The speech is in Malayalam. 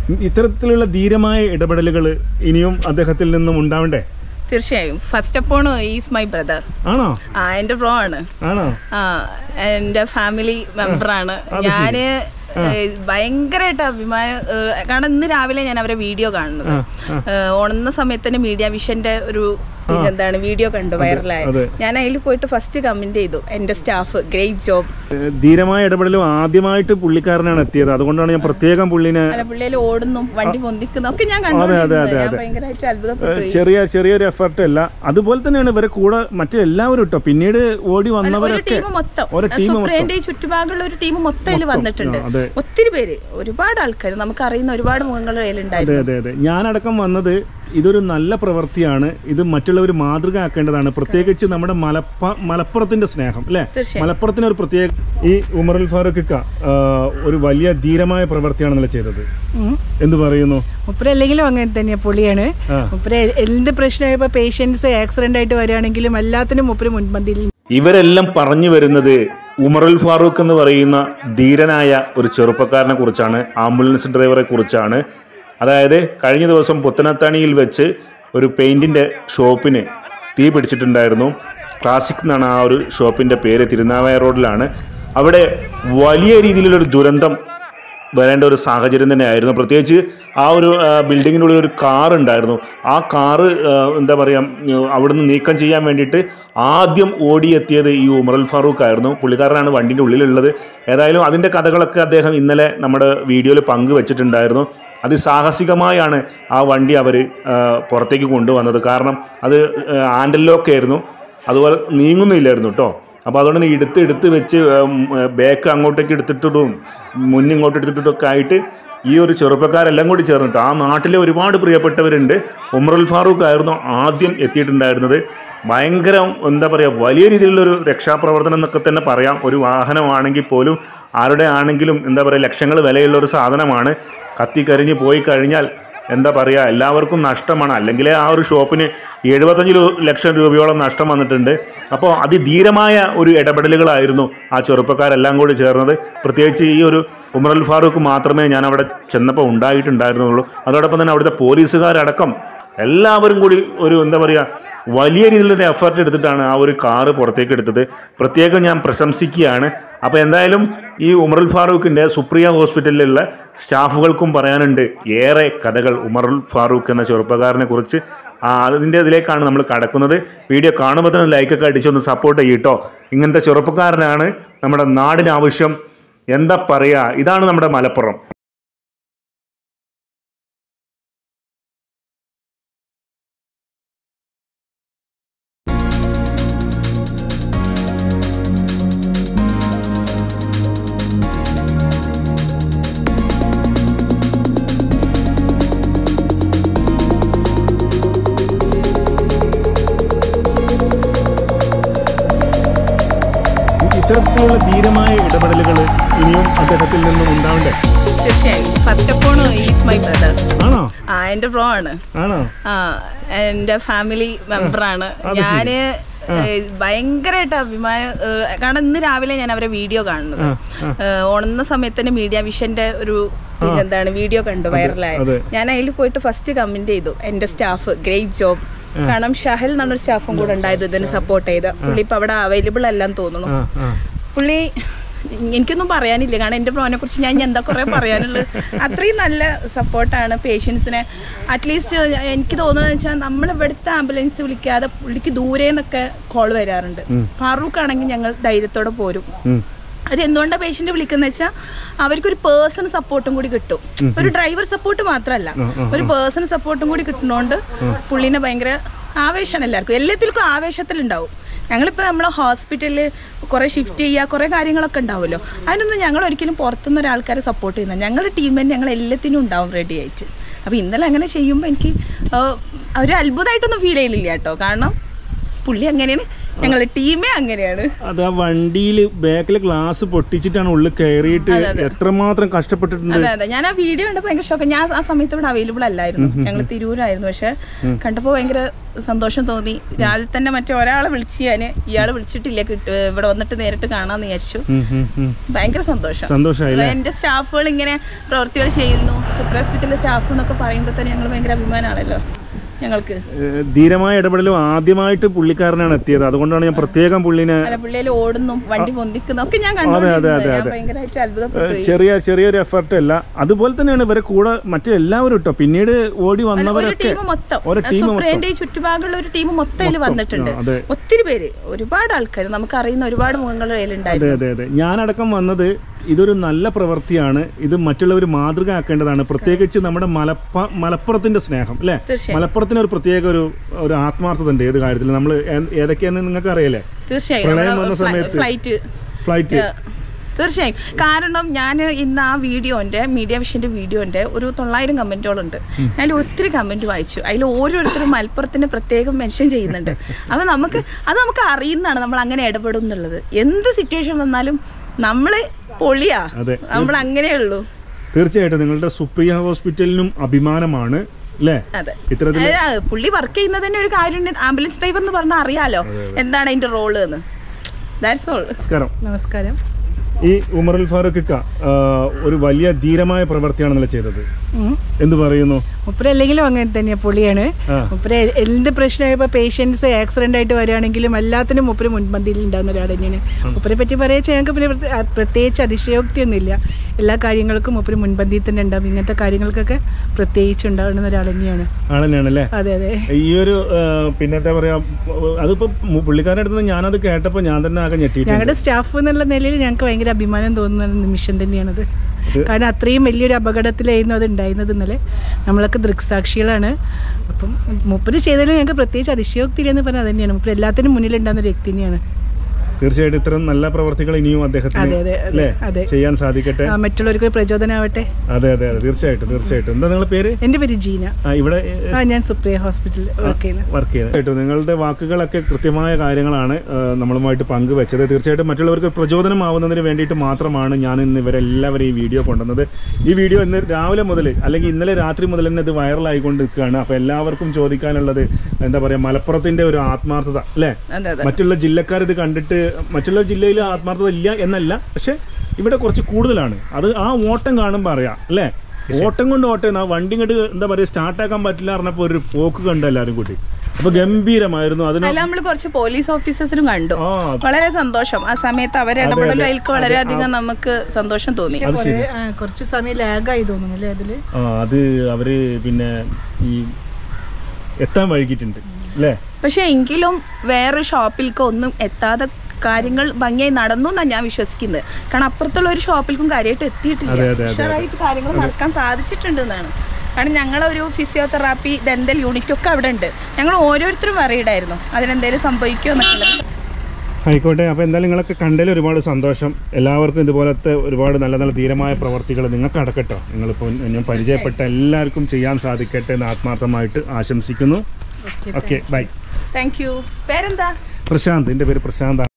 ഇത്തരത്തിലുള്ള ധീരമായ ഇടപെടലുകൾ ഇനിയും അദ്ദേഹത്തിൽ നിന്നും ഉണ്ടാവണ്ടേ തീർച്ചയായും first upon is my brother ആണോ ആ എൻ്റെ ബ്രോ ആണ് ആണോ ആ എൻ്റെ ഫാമിലി മെമ്പറാണ് ഞാന് ഏഹ്, ഭയങ്കരമായിട്ട് അഭിമാനം ഏഹ്, കാരണം ഇന്ന് രാവിലെ ഞാൻ അവരെ വീഡിയോ കാണുന്നത് ഏഹ്, ഉണർന്ന സമയത്ത് തന്നെ മീഡിയ വിഷന്റെ ഒരു പിന്നെന്താണ് വീഡിയോ കണ്ടു വൈറലായ അതെ. ഞാൻ അതിൽ പോയിട്ട് ഫസ്റ്റ് കമന്റ് ചെയ്തു എൻ്റെ സ്റ്റാഫ് ഗ്രേറ്റ് ജോബ് ഏഹ് ധീരമായ ഇടപെടലും ആദ്യമായിട്ട് പുള്ളിക്കാരനാണ് എത്തിയത് അതുകൊണ്ടാണ് ഞാൻ പ്രത്യേകം പുള്ളിനെ അല്ല പിള്ളേര് ഓടുന്നു വണ്ടി പൊന്തിക്കുന്നു ഒക്കെ ഞാൻ അതെ, അതെ, കണ്ടു അതെ, ഞാൻ അതെ. ഭയങ്കരമായിട്ട് അത്ഭുതപ്പെട്ടു ഏഹ് ചെറിയ ചെറിയൊരു എഫർട്ട് അല്ല അതുപോലെ തന്നെയാണ് ഇവരെ കൂടെ മറ്റു എല്ലാവരും ഇട്ടോ പിന്നീട് ഓടി ഒരു വന്നവരൊക്കെ ടീം മൊത്തം ഒരു ടീം മൊത്തം സുപ്രിയന്റെ ഈ ചുറ്റുഭാഗമുള്ള ഒരു ടീം മൊത്തം അതിൽ വന്നിട്ടുണ്ട് ആ, അതെ. ഒത്തിരി പേര് ഒരുപാട് ആൾക്കാർ നമുക്ക് അറിയുന്ന ഒരുപാട് മുഖങ്ങൾ അതെ അതിലുണ്ടായിരുന്നു അതെ അതെ ഞാനടക്കം വന്നത് ഇതൊരു നല്ല പ്രവൃത്തിയാണ് ഇത് മറ്റുള്ളവർ മാതൃകയാക്കേണ്ടതാണ് പ്രത്യേകിച്ച് നമ്മുടെ മലപ്പ മലപ്പുറത്തിന്റെ സ്നേഹം അല്ലേ തീർച്ചയായും. മലപ്പുറത്തിന് ഒരു പ്രത്യേക ഈ ഉമറുൽ ഫാറൂഖ് ഇക്ക, ആ, ഒരു വലിയ ധീരമായ പ്രവൃത്തിയാണല്ലോ ചെയ്തത് എന്ത് പറയുന്നു മുപ്പര് അല്ലെങ്കിലും അങ്ങനെ തന്നെയാണ് പുള്ളിയാണ് ആ. മുപ്പര് എന്ത് പ്രശ്നം ഇപ്പോൾ പേഷ്യൻസ് ആക്സിഡന്റ് ആയിട്ട് വരികയാണെങ്കിലും എല്ലാത്തിനും മുപ്പര് മുൻപന്തിയിൽ ഇവരെല്ലാം പറഞ്ഞു വരുന്നത് ഉമറുൽ ഫാറൂഖ് എന്ന് പറയുന്ന ധീരനായ ഒരു ചെറുപ്പക്കാരനെ കുറിച്ചാണ് ആംബുലൻസ് ഡ്രൈവറെ കുറിച്ചാണ് അതായത് കഴിഞ്ഞ ദിവസം പുത്തനത്താണിയിൽ വെച്ച് ഒരു പെയിൻറ്റിൻ്റെ ഷോപ്പിന് തീ പിടിച്ചിട്ടുണ്ടായിരുന്നു ക്ലാസിക് എന്നാണ് ആ ഒരു ഷോപ്പിൻ്റെ പേര് തിരുനാവായ റോഡിലാണ് അവിടെ വലിയ രീതിയിലുള്ളൊരു ദുരന്തം വരേണ്ട ഒരു സാഹചര്യം തന്നെയായിരുന്നു പ്രത്യേകിച്ച് ആ ഒരു ആ, ബിൽഡിങ്ങിനുള്ളിൽ ഒരു കാർ ഉണ്ടായിരുന്നു ആ കാറ് ആ, എന്താ പറയുക അവിടുന്ന് നീക്കം ചെയ്യാൻ വേണ്ടിയിട്ട് ആദ്യം ഓടിയെത്തിയത് ഈ ഉമറുൽ ഫാറൂഖ് ആയിരുന്നു പുള്ളിക്കാരനാണ് വണ്ടിൻ്റെ ഉള്ളിലുള്ളത് ഏതായാലും അതിൻ്റെ കഥകളൊക്കെ അദ്ദേഹം ഇന്നലെ നമ്മുടെ വീഡിയോയിൽ പങ്കുവച്ചിട്ടുണ്ടായിരുന്നു അതിസാഹസികമായാണ് ആ വണ്ടി അവർ പുറത്തേക്ക് കൊണ്ടുവന്നത് കാരണം അത് ആൻഡൽ ലോക്ക് ആയിരുന്നു അതുപോലെ നീങ്ങുന്നില്ലായിരുന്നു കേട്ടോ അപ്പോൾ അതുകൊണ്ട് തന്നെ എടുത്ത് എടുത്ത് വെച്ച് ബാക്ക് അങ്ങോട്ടേക്ക് എടുത്തിട്ടിട്ടും മുന്നിങ്ങോട്ട് എടുത്തിട്ടൊക്കെ ആയിട്ട് ഈ ഒരു ചെറുപ്പക്കാരെല്ലാം കൂടി ചേർന്നിട്ട് ആ നാട്ടിലെ ഒരുപാട് പ്രിയപ്പെട്ടവരുണ്ട് ഉമറുൽ ഫാറൂഖ് ആയിരുന്നു ആദ്യം എത്തിയിട്ടുണ്ടായിരുന്നത് ഭയങ്കര എന്താ പറയുക വലിയ രീതിയിലുള്ളൊരു രക്ഷാപ്രവർത്തനം എന്നൊക്കെ തന്നെ പറയാം ഒരു വാഹനമാണെങ്കിൽ പോലും ആരുടെ ആണെങ്കിലും എന്താ പറയുക ലക്ഷങ്ങൾ വിലയുള്ള ഒരു സാധനമാണ് കത്തിക്കരിഞ്ഞ് പോയി കഴിഞ്ഞാൽ എന്താ പറയുക എല്ലാവർക്കും നഷ്ടമാണ് അല്ലെങ്കിൽ ആ ഒരു ഷോപ്പിന് എഴുപത്തഞ്ച് ലു- ലക്ഷം രൂപയോളം നഷ്ടം വന്നിട്ടുണ്ട് അപ്പോൾ അതിധീരമായ ഒരു ഇടപെടലുകളായിരുന്നു ആ ചെറുപ്പക്കാരെല്ലാം കൂടി ചേർന്നത് പ്രത്യേകിച്ച് ഈ ഒരു ഉമറുൽ ഫാറൂഖ് മാത്രമേ ഞാൻ അവിടെ ചെന്നപ്പോൾ ഉണ്ടായിട്ടുണ്ടായിരുന്നുള്ളൂ അതോടൊപ്പം തന്നെ അവിടുത്തെ പോലീസുകാരടക്കം എല്ലാവരും കൂടി ഒരു എന്താ പറയുക വലിയ രീതിയിലൊരു എഫർട്ട് എടുത്തിട്ടാണ് ആ ഒരു കാറ് പുറത്തേക്ക് എടുത്തത് പ്രത്യേകം ഞാൻ പ്രശംസിക്കുകയാണ് അപ്പോൾ എന്തായാലും ഈ ഉമറുൽ ഫാറൂഖിൻ്റെ സുപ്രിയ ഹോസ്പിറ്റലിലുള്ള സ്റ്റാഫുകൾക്കും പറയാനുണ്ട് ഏറെ കഥകൾ ഉമറുൽ ഫാറൂഖ് എന്ന ചെറുപ്പക്കാരനെ കുറിച്ച് ആ, അതിൻ്റെ ഇതിലേക്കാണ് നമ്മൾ കടക്കുന്നത് വീഡിയോ കാണുമ്പോൾ തന്നെ ലൈക്കൊക്കെ അടിച്ചൊന്ന് സപ്പോർട്ട് ചെയ്യട്ടോ ഇങ്ങനത്തെ ചെറുപ്പക്കാരനാണ് നമ്മുടെ നാടിന് ആവശ്യം എന്താ പറയുക ഇതാണ് നമ്മുടെ മലപ്പുറം ഇത്തരത്തിലുള്ള ധീരമായ ഇടപെടലുകൾ ഇനിയും അദ്ദേഹത്തിൽ നിന്നും ഉണ്ടാവണ്ടേ തീർച്ചയായും first upon is my brother ആണോ ആ എൻ്റെ ബ്രോ ആണ് ആണോ ആ എൻ്റെ ഫാമിലി മെമ്പറാണ് ഞാന് ഏഹ്, ഭയങ്കരമായിട്ട് അഭിമാനം ഏഹ്, കാരണം ഇന്ന് രാവിലെ ഞാൻ അവരെ വീഡിയോ കാണുന്നത് ഏഹ്, ഉണർന്ന സമയത്ത് തന്നെ മീഡിയ വിഷന്റെ ഒരു പിന്നെന്താണ് വീഡിയോ കണ്ടു വൈറലായ അതെ. ഞാൻ അതിൽ പോയിട്ട് ഫസ്റ്റ് കമന്റ് ചെയ്തു എൻ്റെ സ്റ്റാഫ് ഗ്രേറ്റ് ജോബ് കാരണം ഷഹൽ എന്നൊരു സ്റ്റാഫും കൂടെ ഉണ്ടായത് ഇതിന് സപ്പോർട്ട് ചെയ്ത് പുള്ളി ഇപ്പൊ അവിടെ അവൈലബിൾ അല്ലാന്ന് തോന്നുന്നു ആ ആ പുള്ളി എനിക്കൊന്നും പറയാനില്ല കാരണം എൻ്റെ ബ്രോനെ കുറിച്ച് ഞാൻ ഇനി എന്താ കുറേ പറയാനുള്ളത് അത്രയും നല്ല സപ്പോർട്ടാണ് പേഷ്യൻസിനെ അറ്റ്ലീസ്റ്റ് എനിക്ക് തോന്നുന്നത് വെച്ചാൽ നമ്മൾ ഇവിടുത്തെ ആംബുലൻസ് വിളിക്കാതെ പുള്ളിക്ക് ദൂരെ നിന്നൊക്കെ കോൾ വരാറുണ്ട് ഫാറൂഖ് ആണെങ്കിൽ ഞങ്ങൾ ധൈര്യത്തോടെ പോരും ഉം. അത് എന്തുകൊണ്ടാണ് പേഷ്യന്റ് വിളിക്കുന്നത് വെച്ചാൽ അവർക്കൊരു പേഴ്സൺ സപ്പോർട്ടും കൂടി കിട്ടും ഒരു ഡ്രൈവർ സപ്പോർട്ട് മാത്രമല്ല ഒരു പേഴ്സൺ സപ്പോർട്ടും കൂടി കിട്ടുന്നോണ്ട് പുള്ളിനെ ഭയങ്കര ആവേശമാണ് എല്ലാവർക്കും എല്ലാത്തിൽക്കും ആവേശത്തിലുണ്ടാവും ഞങ്ങളിപ്പോൾ നമ്മൾ ഹോസ്പിറ്റലിൽ കുറേ ഷിഫ്റ്റ് ചെയ്യുക കുറേ കാര്യങ്ങളൊക്കെ ഉണ്ടാവുമല്ലോ അതിനൊന്നും ഞങ്ങൾ ഒരിക്കലും പുറത്തുനിന്ന് ഒരാൾക്കാരെ സപ്പോർട്ട് ചെയ്യുന്ന ഞങ്ങളുടെ ടീം തന്നെ ഞങ്ങൾ എല്ലാത്തിനും ഉണ്ടാവും റെഡി ആയിട്ട് അപ്പോൾ ഇന്നലെ അങ്ങനെ ചെയ്യുമ്പോൾ എനിക്ക് ആ, ഒരു അത്ഭുതമായിട്ടൊന്നും ഫീൽ ചെയ്യില്ല കേട്ടോ കാരണം പുള്ളി അങ്ങനെയാണ് ഞങ്ങളെ ടീമേ അങ്ങനെയാണ് അത് ആ വണ്ടിയിൽ ബാക്കിലെ ഗ്ലാസ് പൊട്ടിച്ചിട്ടാണ് ഉള്ളിൽ കയറിയിട്ട് എത്രമാത്രം കഷ്ടപ്പെട്ടിട്ടുണ്ട് അതെ അതെ ഞാൻ ആ വീഡിയോ കണ്ടപ്പോൾ ഭയങ്കര ഷോക്ക് ഞാൻ ആ സമയത്ത് ഇവിടെ അവൈലബിൾ അല്ലായിരുന്നു ഞങ്ങൾ തിരൂരായിരുന്നു പക്ഷെ കണ്ടപ്പോൾ ഭയങ്കര സന്തോഷം തോന്നി രാവിലെ തന്നെ മറ്റേ ഒരാളെ വിളിച്ച് ഞാൻ ഇയാളെ വിളിച്ചിട്ടില്ല കിട്ടു ഇവിടെ വന്നിട്ട് നേരിട്ട് കാണാന്ന് വിചാരിച്ചു ഉം, ഉം, ഉം. ഭയങ്കര സന്തോഷം സന്തോഷായില്ലേ എന്റെ സ്റ്റാഫുകൾ ഇങ്ങനെ പ്രവൃത്തികൾ ചെയ്യുന്നു സൂപ്പർ ഹോസ്പിറ്റലിലെ സ്റ്റാഫ് എന്നൊക്കെ പറയുമ്പോൾ തന്നെ ഞങ്ങൾ ഭയങ്കര അഭിമാനമാണല്ലോ ഞങ്ങൾക്ക് ഏഹ് ധീരമായ ഇടപെടലും ആദ്യമായിട്ട് പുള്ളിക്കാരനാണ് എത്തിയത് അതുകൊണ്ടാണ് ഞാൻ പ്രത്യേകം പുള്ളിനെ അല്ല പിള്ളേർ ഓടുന്നു വണ്ടി പൊന്തിക്കുന്നു ഒക്കെ ഞാൻ അതെ, അതെ, കണ്ടു അതെ, ഞാൻ അതെ. ഭയങ്കരമായിട്ട് അത്ഭുതപ്പെട്ടു ഏഹ് ചെറിയ ചെറിയൊരു എഫർട്ട് അല്ല അതുപോലെ തന്നെയാണ് ഇവരെ കൂടെ മറ്റു എല്ലാവരും ഇട്ടോ പിന്നീട് ഓടി ഒരു വന്നവരൊക്കെ ടീം മൊത്തം ഒരു ടീം മൊത്തം സുപ്രേന്റെ ഈ ചുറ്റുഭാഗമുള്ള ഒരു ടീം മൊത്തം അതിൽ വന്നിട്ടുണ്ട് ആ, അതെ. ഒത്തിരി പേര് ഒരുപാട് ആൾക്കാർ നമുക്ക് അറിയുന്ന ഒരുപാട് മുഖങ്ങൾ അതെ അതിലുണ്ടായിരുന്നു അതെ അതെ ഞാനടക്കം വന്നത് ഇതൊരു നല്ല പ്രവൃത്തിയാണ് ഇത് മറ്റുള്ളവർ മാതൃകയാക്കേണ്ടതാണ് പ്രത്യേകിച്ച് നമ്മുടെ മലപ്പ മലപ്പുറത്തിന്റെ സ്നേഹം അല്ലേ തീർച്ചയായും. മലപ്പുറത്തിന് ഒരു പ്രത്യേക ഒരു ഒരു ആത്മാർത്ഥത ഉണ്ട് ഏത് കാര്യത്തിൽ നമ്മൾ ഏതൊക്കെയാന്ന് നിങ്ങൾക്ക് അറിയാലേ തീർച്ചയായും പ്രളയം നമ്മുടെ വന്ന ഫ്ലൈ- സമയത്ത് ഫ്ലൈറ്റ് ഫ്ലൈറ്റ് ഏഹ്, തീർച്ചയായും കാരണം ഞാൻ ഇന്ന് ആ വീഡിയോന്റെ മീഡിയ വിഷന്റെ വീഡിയോന്റെ ഒരു തൊള്ളായിരം കമന്റുകളുണ്ട് അതിൽ ഒത്തിരി കമന്റ് വായിച്ചു അതിൽ ഓരോരുത്തരും മലപ്പുറത്തിന് പ്രത്യേകം മെൻഷൻ ചെയ്യുന്നുണ്ട് അപ്പൊ നമുക്ക് അത് നമുക്ക് അറിയുന്നതാണ് നമ്മൾ അങ്ങനെ ഇടപെടും എന്നുള്ളത് എന്ത് സിറ്റുവേഷൻ വന്നാലും നമ്മള് പൊളിയാ അതെ. നമ്മൾ അങ്ങനെയുള്ളൂ തീർച്ചയായിട്ടും നിങ്ങളുടെ സുപ്രിയ ഹോസ്പിറ്റലിനും അഭിമാനമാണ് അല്ലേ അതെ ഇത്തരത്തിൽ അതായത് പുള്ളി വർക്ക് ചെയ്യുന്നത് തന്നെ ഒരു കാര്യം ആംബുലൻസ് ഡ്രൈവർ എന്ന് പറഞ്ഞാൽ അറിയാലോ എന്താണ് അതിന്റെ റോള് എന്ന് ദാറ്റ്സ് ഓൾ നമസ്കാരം നമസ്കാരം ഈ ഉമറുൽ ഫാറൂഖ് ക, ആ, ഒരു വലിയ ധീരമായ പ്രവൃത്തിയാണെന്നല്ലേ ചെയ്തത് ഉം. എന്ത് പറയുന്നു മുപ്പര് അല്ലെങ്കിലും അങ്ങനെ തന്നെയാണ് പൊളിയാണ് ആ. മുപ്പര് എന്ത് പ്രശ്നമായപ്പോൾ പേഷ്യൻസ് ആക്സിഡന്റ് ആയിട്ട് വരികയാണെങ്കിലും എല്ലാത്തിനും മുപ്പര് മുൻപന്തിയിൽ ഉണ്ടാകുന്ന ഒരാൾ തന്നെയാണ് മുപ്പരെ പറ്റി പറയാച്ചാൽ ഞങ്ങൾക്ക് പിന്നെ പ്രത്യേക- ആ, പ്രത്യേകിച്ച് അതിശയോക്തിയൊന്നുമില്ല എല്ലാ കാര്യങ്ങൾക്കും മുപ്പര് മുൻപന്തിയിൽ തന്നെ ഉണ്ടാവും ഇങ്ങനത്തെ കാര്യങ്ങൾക്കൊക്കെ പ്രത്യേകിച്ച് ഉണ്ടാകുന്ന ഒരാൾ തന്നെയാണ് ആളെന്നെയാണല്ലേ അതെ അതെ ഈ ഒരു ആ, പിന്നെ എന്താ പറയാ അതിപ്പോ മു- പുള്ളിക്കാരുടെ അടുത്ത് നിന്ന് ഞാനത് കേട്ടപ്പോൾ ഞാൻ തന്നെ ആകെ ഞെട്ടിയിട്ടുണ്ട് ഞങ്ങളുടെ സ്റ്റാഫ് എന്നുള്ള നിലയിൽ ഞങ്ങൾക്ക് ഭയങ്കര അഭിമാനം തോന്നുന്ന ഒരു നിമിഷം തന്നെയാണത് കാരണം അത്രയും വലിയൊരു അപകടത്തിലായിരുന്നു അത് ഉണ്ടായിരുന്നത് ഇന്നലെ നമ്മളൊക്കെ ദൃക്സാക്ഷികളാണ് അപ്പം മുപ്പര് ചെയ്തതിൽ ഞങ്ങൾക്ക് പ്രത്യേകിച്ച് അതിശയോക്തി എന്ന് പറഞ്ഞാൽ അത് തന്നെയാണ് മുപ്പര് എല്ലാത്തിനും മുന്നിലുണ്ടാകുന്ന ഒരു വ്യക്തി തന്നെയാണ് തീർച്ചയായിട്ടും ഇത്തരം നല്ല പ്രവർത്തികൾ ഇനിയും അദ്ദേഹത്തിന് അതെ, അതെ, അതെ, അല്ലേ അതെ. ചെയ്യാൻ സാധിക്കട്ടെ ആ, മറ്റുള്ളവർക്ക് ഒരു പ്രചോദനമാവട്ടെ അതെ അതെ അതെ തീർച്ചയായിട്ടും തീർച്ചയായിട്ടും എന്താ നിങ്ങളുടെ പേര് എൻ്റെ പേര് ജീന ആ, ഇവിടെ ആ ഞാൻ സുപ്രിയ ഹോസ്പിറ്റലിൽ വർക്ക് ചെയ്യുന്നത് വർക്ക് ചെയ്യുന്നത് കേട്ടോ നിങ്ങളുടെ വാക്കുകളൊക്കെ കൃത്യമായ കാര്യങ്ങളാണ് ആ, നമ്മളുമായിട്ട് പങ്കുവെച്ചത് തീർച്ചയായിട്ടും മറ്റുള്ളവർക്ക് പ്രചോദനമാവുന്നതിന് വേണ്ടിയിട്ട് മാത്രമാണ് ഞാൻ ഇന്ന് ഇവരെല്ലാവരും ഈ വീഡിയോ കൊണ്ടുവന്നത് ഈ വീഡിയോ ഇന്ന് രാവിലെ മുതൽ അല്ലെങ്കിൽ ഇന്നലെ രാത്രി മുതൽ തന്നെ ഇത് വൈറലായിക്കൊണ്ട് നിൽക്കുകയാണ് അപ്പോൾ എല്ലാവർക്കും ചോദിക്കാനുള്ളത് എന്താ പറയുക മലപ്പുറത്തിന്റെ ഒരു ആത്മാർത്ഥത അല്ലേ അതെ അതെ മറ്റുള്ള ജില്ലക്കാർ ഇത് കണ്ടിട്ട് മറ്റുള്ള ജില്ലയിൽ ആത്മാർത്ഥത ഇല്ല എന്നല്ല പക്ഷെ ഇവിടെ കുറച്ച് കൂടുതലാണ് അത് ആ ഓട്ടം കാണുമ്പോൾ അറിയാം അല്ലേ ഓട്ടം കൊണ്ട് ഓട്ടം ആ വണ്ടി ഇങ്ങോട്ട് എന്താ പറയുക സ്റ്റാർട്ടാക്കാൻ പറ്റില്ല പറഞ്ഞപ്പോൾ ഒരു പോക്ക് കണ്ടു എല്ലാവരും കൂട്ടി അപ്പൊ ഗംഭീരമായിരുന്നു അതിന് അല്ല നമ്മൾ കുറച്ച് പോലീസ് ഓഫീസേഴ്സിനും കണ്ടു ആ വളരെ സന്തോഷം ആ സമയത്ത് അവരെ ഇടപെടലും അതിൽക്ക് വളരെയധികം നമുക്ക് സന്തോഷം തോന്നി അത് ശരി കുറേ, ആ, കുറച്ച് സമയം ലാഗായി തോന്നുന്നു അല്ലേ അതിൽ ആ അത് അവര് പിന്നെ ഈ എത്താൻ വൈകിട്ടുണ്ട് അല്ലേ പക്ഷെ എങ്കിലും വേറെ ഷോപ്പിലേക്ക് ഒന്നും എത്താതെ കാര്യങ്ങൾ ഭംഗിയായി നടന്നു എന്നാണ് ഞാൻ വിശ്വസിക്കുന്നത് കാരണം അപ്പുറത്തുള്ള ഒരു ഷോപ്പിലേക്കും കാര്യമായിട്ട് എത്തിയിട്ടില്ല അതെ, അതെ, അതെ, ഉഷാറായിട്ട് കാര്യങ്ങൾ നടക്കാൻ സാധിച്ചിട്ടുണ്ട് എന്നാണ് കാരണം ഞങ്ങളൊരു ഫിസിയോതെറാപ്പി ഡെന്റൽ യൂണിറ്റ് ഒക്കെ അവിടെ ഉണ്ട് ഞങ്ങൾ ഓരോരുത്തരും വറിയിടായിരുന്നു അതിനെന്തെങ്കിലും സംഭവിക്കുമോ എന്നുള്ളത് ആയിക്കോട്ടെ അപ്പോൾ എന്തായാലും നിങ്ങളൊക്കെ കണ്ടതിൽ ഒരുപാട് സന്തോഷം എല്ലാവർക്കും ഇതുപോലത്തെ ഒരുപാട് നല്ല നല്ല ധീരമായ പ്രവർത്തികൾ നിങ്ങൾക്ക് നടക്കട്ടോ നിങ്ങളിപ്പോൾ ഞാൻ പരിചയപ്പെട്ട എല്ലാവർക്കും ചെയ്യാൻ സാധിക്കട്ടെ എന്ന് ആത്മാർത്ഥമായിട്ട് ആശംസിക്കുന്നു ഓക്കെ ബൈ താങ്ക് യു പേരെന്താ പ്രശാന്ത് എൻ്റെ പേര് പ്രശാന്ത്